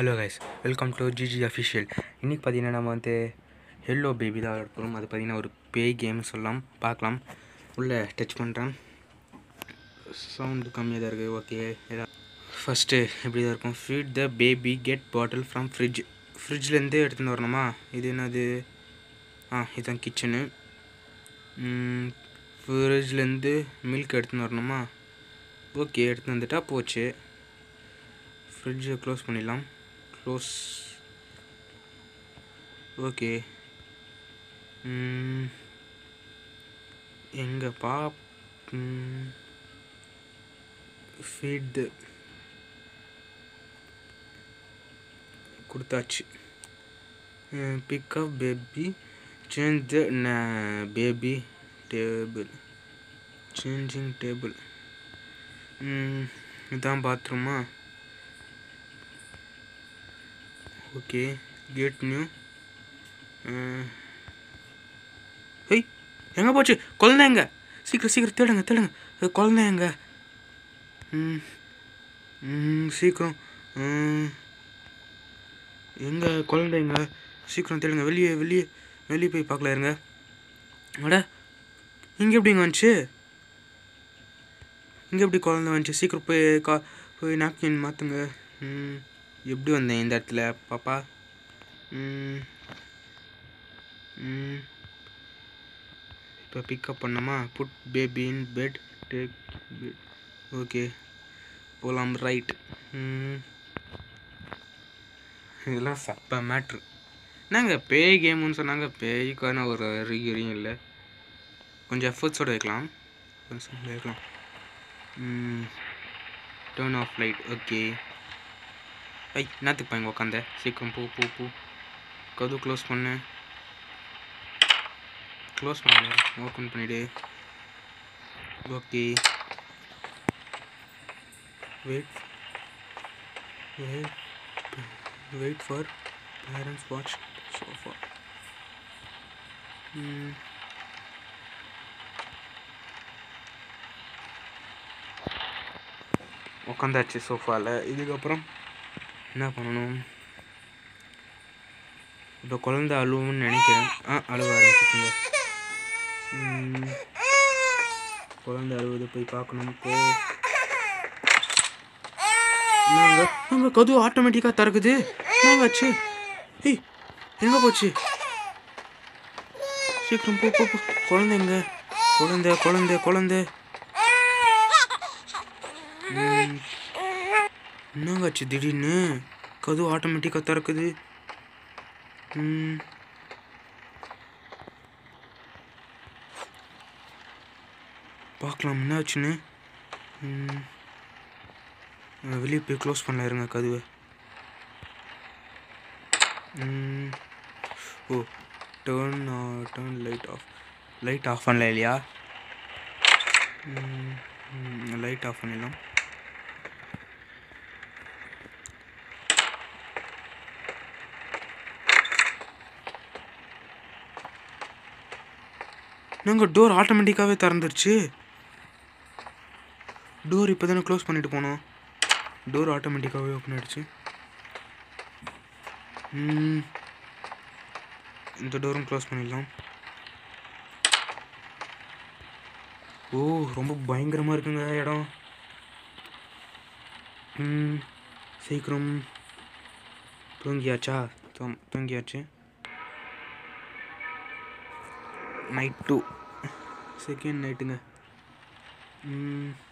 hello guys welcome to GG official இன்றைக்கி பார்த்தீங்கன்னா நம்ம வந்து ஹெல்லோ பேபி தான் எடுப்போம் அது பார்த்தீங்கன்னா ஒரு பேய் கேம் சொல்லலாம் பார்க்கலாம் உள்ளே டச் பண்ணுறேன் சவுண்டு கம்மியாக தான் இருக்குது ஓகே ஃபஸ்ட்டு இப்படி தான் இருக்கும் feed the baby get bottle from fridge ஃப்ரிட்ஜ்லேருந்து எடுத்துகிட்டு வரணுமா இது என்னது ஆ இதுதான் கிச்சனு ஃப்ரிட்ஜ்லேருந்து மில்க் எடுத்துன்னு வரணுமா ஓகே எடுத்துன்னு வந்துட்டா போச்சு ஃப்ரிட்ஜை க்ளோஸ் பண்ணிடலாம் க்ளோஸ் ஓகே எங்கப்பா ஃபீட் கொடுத்தாச்சு pickup baby change the baby table changing table இதான் பாத்ரூமா ஓகே கேட் நியூ ஹெய் எங்கே போச்சு குழந்தைங்க சீக்கிரம் சீக்கிரம் தேடுங்க தேடுங்க அது குழந்தைங்க ம் ம் சீக்கிரம் எங்கே குழந்தைங்க சீக்கிரம் தேடுங்க வெளியே வெளியே வெளியே போய் பார்க்கல இருங்க அட இங்கே எப்படிங்க வந்துச்சு இங்கே எப்படி குழந்தை வந்துச்சு சீக்கிரம் போய் கா போய் நாப்கின் மாற்றுங்க ம் எப்படி வந்தேன் இந்த இடத்துல பாப்பா இப்போ பிக்கப் பண்ணோமா put baby in bed take bed okay போகலாம் ரைட் இதெல்லாம் சப்ப மேட்ரு நாங்கள் பேய் கேமுன்னு சொன்னாங்க பேய்க்கான ஒரு அறிகுறியும் இல்லை கொஞ்சம் எஃபர்ட்ஸோடு வைக்கலாம் கொஞ்சம் வைக்கலாம் டேர்ன் ஆஃப் லைட் ஓகே ஐ என்னத்துக்கு பையங்க உட்காந்த சீக்கிரம் பூ பூ பூ கது க்ளோஸ் பண்ணு க்ளோஸ் பண்ணல ஓப்பன் பண்ணிவிடு okay wait wait wait for parents watch sofa உட்காந்தாச்சு சோஃபாவில் இதுக்கப்புறம் என்ன பண்ணணும் இப்போ குழந்த அழுவுன்னு நினைக்கிறேன் ஆ அழுவ ஆரம்பிச்சுங்க குழந்த அழுவது போய் பார்க்கணும் போ நாங்கள் நாங்கள் கதவு ஆட்டோமேட்டிக்காக திறக்குது நாங்கள் ஆச்சு ஏய் எங்கே போச்சு சீக்கிரம் போ போ குழந்தைங்க குழந்தை குழந்தை குழந்தை என்னங்காச்சு திடீர்னு கதவு ஆட்டோமேட்டிக்காக திறக்குது பார்க்கலாம் என்ன ஆச்சுன்னு வெளியே போய் க்ளோஸ் பண்ணல இருங்க கதவை ஓ turn turn light off light off பண்ணல இல்லையா லைட் ஆஃப் பண்ணிடலாம் நாங்கள் டோர் ஆட்டோமேட்டிக்காகவே திறந்துருச்சு டோர் இப்போ தானே க்ளோஸ் பண்ணிட்டு போனோம் டோர் ஆட்டோமேட்டிக்காகவே ஓப்பன் ஆகிடுச்சு இந்த டோரும் க்ளோஸ் பண்ணிடலாம் ஓ ரொம்ப பயங்கரமாக இருக்குங்க இடம் சீக்கிரம் தூங்கியாச்சா தூங்கியாச்சு நைட் டூ செகண்ட் நைட்டுங்க